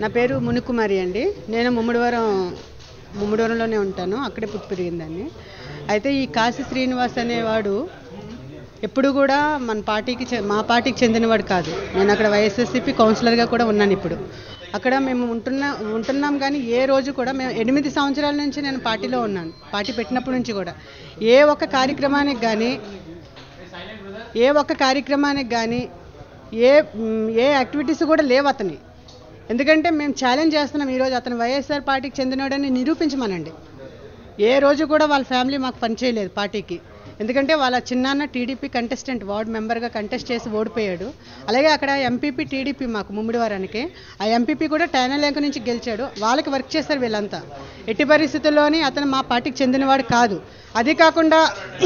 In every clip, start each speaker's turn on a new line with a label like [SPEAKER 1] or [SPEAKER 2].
[SPEAKER 1] నా పేరు మునుకుమారి అండి నేను ముమ్మడివరం ముమ్మడివరంలోనే ఉంటాను అక్కడే పుట్టి పెరిగిందాన్ని అయితే ఈ కాశీ శ్రీనివాస్ అనేవాడు ఎప్పుడు కూడా మన పార్టీకి చె- మా పార్టీకి చెందినవాడు కాదు నేను అక్కడ వైఎస్ఎస్సిపి కౌన్సిలర్గా కూడా ఉన్నాను ఇప్పుడు అక్కడ మేము ఉంటున్నా ఉంటున్నాం కానీ ఏ రోజు కూడా మేము ఎనిమిది సంవత్సరాల నుంచి నేను పార్టీలో ఉన్నాను పార్టీ పెట్టినప్పటి నుంచి కూడా ఏ ఒక్క కార్యక్రమానికి కానీ ఏ ఒక్క కార్యక్రమానికి కానీ ఏ మ్, ఏ యాక్టివిటీస్ కూడా లేవు అతని ఎందుకంటే మేము ఛాలెంజ్ చేస్తున్నాం ఈరోజు అతను వైఎస్ఆర్ పార్టీకి చెందినవాడని నిరూపించమనండి ఏ రోజు కూడా వాళ్ళ ఫ్యామిలీ మాకు పనిచేయలేదు పార్టీకి ఎందుకంటే వాళ్ళ చిన్నాన్న టీడీపీ కంటెస్టెంట్ వార్డ్ మెంబర్గా కంటెస్ట్ చేసి ఓడిపోయాడు అలాగే అక్కడ ఎంపీపీ టీడీపీ మాకు ముమ్మిడివారానికి ఆ ఎంపీపీ కూడా టైనలేక నుంచి గెలిచాడు వాళ్ళకి వర్క్ చేశారు వీళ్ళంతా ఎట్టి పరిస్థితుల్లోని అతను మా పార్టీకి చెందినవాడు కాదు అది కాకుండా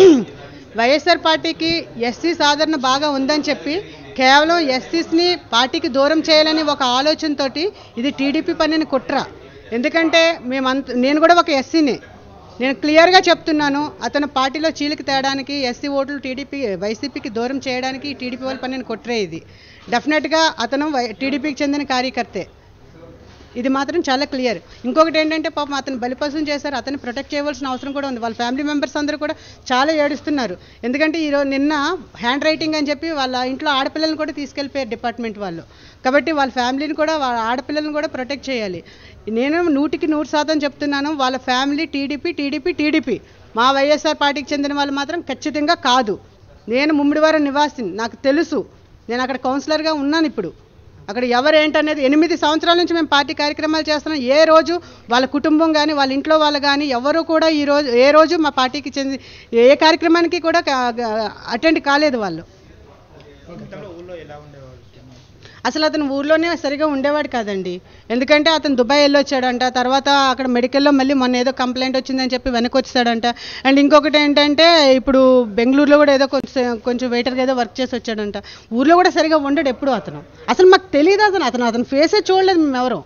[SPEAKER 1] వైఎస్ఆర్ పార్టీకి ఎస్సీ సాధరణ బాగా ఉందని చెప్పి కేవలం ఎస్సీస్ని పార్టీకి దూరం చేయాలని ఒక ఆలోచనతోటి ఇది టీడీపీ పనిని కుట్ర ఎందుకంటే మేమంత నేను కూడా ఒక ఎస్సీని నేను క్లియర్గా చెప్తున్నాను అతను పార్టీలో చీలిక తేయడానికి ఎస్సీ ఓట్లు టీడీపీ వైసీపీకి దూరం చేయడానికి ఈ టీడీపీ వాళ్ళ పనిని కుట్రే ఇది డెఫినెట్గా అతను వై- టీడీపీకి చెందిన కార్యకర్తే ఇది మాత్రం చాలా క్లియర్ ఇంకొకటి ఏంటంటే పాపం అతను బలిపశం చేశారు అతన్ని ప్రొటెక్ట్ చేయవలసిన అవసరం కూడా ఉంది వాళ్ళ ఫ్యామిలీ మెంబర్స్ అందరూ కూడా చాలా ఏడుస్తున్నారు ఎందుకంటే ఈరోజు నిన్న హ్యాండ్ రైటింగ్ అని చెప్పి వాళ్ళ ఇంట్లో ఆడపిల్లల్ని కూడా తీసుకెళ్ళిపోయారు డిపార్ట్మెంట్ వాళ్ళు కాబట్టి వాళ్ళ ఫ్యామిలీని కూడా వాళ్ళ ఆడపిల్లల్ని కూడా ప్రొటెక్ట్ చేయాలి నేను నూటికి నూరు శాతం చెప్తున్నాను వాళ్ళ ఫ్యామిలీ టీడీపీ టీడీపీ టీడీపీ మా వైఎస్ఆర్ పార్టీకి చెందిన వాళ్ళు మాత్రం ఖచ్చితంగా కాదు నేను ముమ్మిడివారం నివాసిని నాకు తెలుసు నేను అక్కడ కౌన్సిలర్గా ఉన్నాను ఇప్పుడు అక్కడ ఎవరు ఏంటనేది ఎనిమిది సంవత్సరాల నుంచి మేము పార్టీ కార్యక్రమాలు చేస్తున్నాం ఏ రోజు వాళ్ళ కుటుంబం కానీ వాళ్ళ ఇంట్లో వాళ్ళు కానీ ఎవరు కూడా ఈ రోజు ఏ రోజు మా పార్టీకి చెంది ఏ కార్యక్రమానికి కూడా అటెండ్ కాలేదు వాళ్ళు
[SPEAKER 2] గతంలో ఊళ్ళో ఎలా ఉండేవాళ్ళు
[SPEAKER 1] అసలు అతను ఊర్లోనే సరిగా ఉండేవాడు కాదండి ఎందుకంటే అతను దుబాయ్ వెళ్ళొచ్చాడంట తర్వాత అక్కడ మెడికల్లో మళ్ళీ మొన్న ఏదో కంప్లైంట్ వచ్చిందని చెప్పి వెనక్కి వచ్చాడంట అండ్ ఇంకొకటి ఏంటంటే ఇప్పుడు బెంగళూరులో కూడా ఏదో కొంచెం కొంచెం వెయిటర్గా ఏదో వర్క్ చేసి వచ్చాడంట ఊర్లో కూడా సరిగా ఉండడు ఎప్పుడు అతను అసలు మాకు తెలియదు అతను అతను అతను ఫేసే చూడలేదు మేము ఎవరు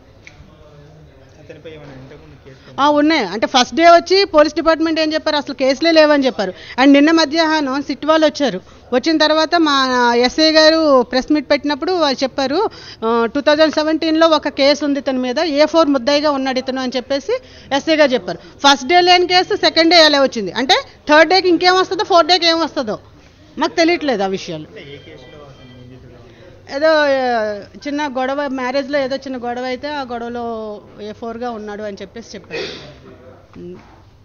[SPEAKER 2] అతనిపై ఏమైనా ఇంతకుముందు కేసు
[SPEAKER 1] ఆ, ఉన్నాయి అంటే ఫస్ట్ డే వచ్చి పోలీస్ డిపార్ట్మెంట్ ఏం చెప్పారు అసలు కేసులే లేవని చెప్పారు అండ్ నిన్న మధ్యాహ్నం సిట్ వాళ్ళు వచ్చారు వచ్చిన తర్వాత మా ఎస్ఐ గారు ప్రెస్ మీట్ పెట్టినప్పుడు వాళ్ళు చెప్పారు టూ థౌజండ్ సెవెంటీన్లో ఒక కేసు ఉంది ఇతని మీద ఏ ఫోర్ ముద్దాయిగా ఉన్నాడు ఇతను అని చెప్పేసి ఎస్ఐ గారు చెప్పారు ఫస్ట్ డే లేని కేసు సెకండ్ డే ఎలా వచ్చింది అంటే థర్డ్ డేకి ఇంకేం వస్తుందో ఫోర్త్ డేకి ఏం వస్తుందో మాకు తెలియట్లేదు ఆ విషయాలు
[SPEAKER 2] అంటే ఏ కేసులో అతను నిందితుడు
[SPEAKER 1] ఏదో ఆ, చిన్న గొడవ మ్యారేజ్లో ఏదో చిన్న గొడవ అయితే ఆ గొడవలో ఏ ఫోర్గా ఉన్నాడు అని చెప్పేసి చెప్పారు ఉమ్.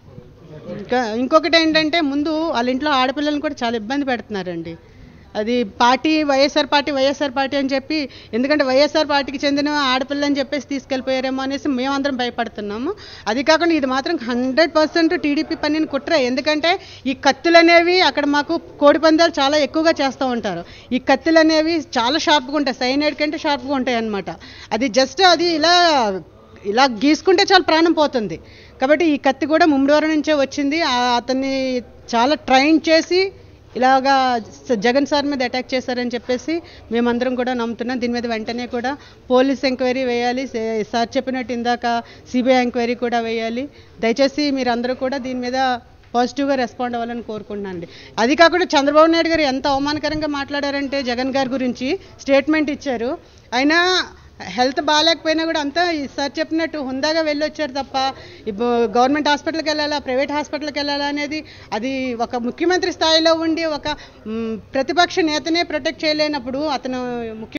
[SPEAKER 1] ఇంకా ఇంకొకటి ఏంటంటే ముందు వాళ్ళ ఇంట్లో ఆడపిల్లల్ని కూడా చాలా ఇబ్బంది పెడుతున్నారండి అది party YSR party YSR party అని చెప్పి ఎందుకంటే వైఎస్ఆర్ పార్టీకి చెందిన ఆడపిల్ల అని చెప్పేసి తీసుకెళ్ళిపోయారేమో అనేసి మేమందరం భయపడుతున్నాము అది కాకుండా ఇది మాత్రం హండ్రెడ్ పర్సెంట్ టీడీపీ పనిని కుట్ర ఎందుకంటే ఈ కత్తులు అనేవి అక్కడ మాకు కోడి పందాలు చాలా ఎక్కువగా చేస్తూ ఉంటారు ఈ కత్తులు అనేవి చాలా షార్ప్గా ఉంటాయి సైనైడ్ కంటే షార్ప్గా ఉంటాయి అన్నమాట అది జస్ట్ అది ఇలా ఇలా గీసుకుంటే చాలా ప్రాణం పోతుంది కాబట్టి ఈ కత్తి కూడా ముమ్మడివారం నుంచే వచ్చింది ఆ- అతన్ని చాలా ట్రైన్ చేసి ఇలాగా స- జగన్ సార్ మీద అటాక్ చేశారని చెప్పేసి మేమందరం కూడా నమ్ముతున్నాం దీని మీద వెంటనే కూడా పోలీస్ ఎంక్వైరీ వేయాలి సే- సార్ చెప్పినట్టు ఇందాక సిబిఐ ఎంక్వైరీ కూడా వేయాలి దయచేసి మీరందరూ కూడా దీని మీద పాజిటివ్గా రెస్పాండ్ అవ్వాలని కోరుకుంటున్నాను అండి అది కాకుండా చంద్రబాబు నాయుడు గారు ఎంత అవమానకరంగా మాట్లాడారంటే జగన్ గారి గురించి స్టేట్మెంట్ ఇచ్చారు అయినా హెల్త్ బాగాలేకపోయినా కూడా అంతా ఈ సార్ చెప్పినట్టు హుందాగా వెళ్ళొచ్చారు తప్ప ఇప్పుడు గవర్నమెంట్ హాస్పిటల్కి వెళ్ళాలా ప్రైవేట్ హాస్పిటల్కి వెళ్ళాలా అనేది అది ఒక ముఖ్యమంత్రి స్థాయిలో ఉండి ఒక మ్, ప్రతిపక్ష నేతనే ప్రొటెక్ట్ చేయలేనప్పుడు అతను ముఖ్య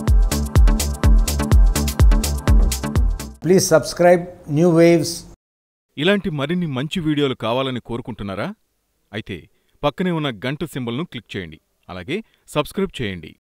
[SPEAKER 3] Please subscribe New Waves
[SPEAKER 4] ఇలాంటి మరిన్ని మంచి వీడియోలు కావాలని కోరుకుంటున్నారా అయితే పక్కనే ఉన్న గంట సింబల్ను క్లిక్ చేయండి అలాగే సబ్స్క్రైబ్ చేయండి